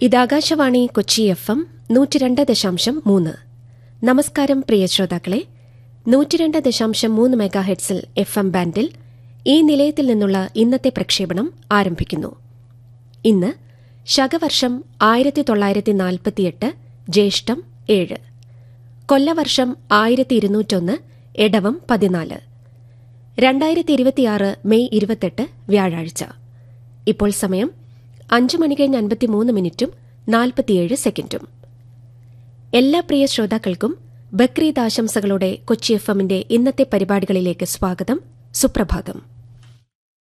ഇത് Akashvani Kochi F M നൂറ്റിരണ്ട് ദശാംശം മൂന്ന് നമസ്കാരം പ്രിയ ശ്രോതാക്കളെ നൂറ്റിരണ്ട് ദശാംശം മൂന്ന് മെഗാഹെഡ്സിൽ എഫ് എം ബാൻഡിൽ ഈ നിലയത്തിൽ നിന്നുള്ള ഇന്നത്തെ പ്രക്ഷേപണം ആരംഭിക്കുന്നു ഇന്ന് ശകവർഷം ആയിരത്തി തൊള്ളായിരത്തി നാൽപ്പത്തിയെട്ട് ജ്യേഷ്ഠം ഏഴ് കൊല്ലവർഷം ആയിരത്തി ഇരുന്നൂറ്റൊന്ന് എടവം പതിനാല് രണ്ടായിരത്തി ഇരുപത്തിയാറ് മെയ് ഇരുപത്തെട്ട് വ്യാഴാഴ്ച ഇപ്പോൾ സമയം അഞ്ച് മണി കഴിഞ്ഞ് അൻപത്തിമൂന്ന് മിനിറ്റും നാൽപ്പത്തിയേഴ് സെക്കൻഡും എല്ലാ പ്രിയ ശ്രോതാക്കൾക്കും ബക്രീദ് ആശംസകളോടെ കൊച്ചി എഫ് എമ്മിന്റെ ഇന്നത്തെ പരിപാടികളിലേക്ക് സ്വാഗതം സുപ്രഭാതം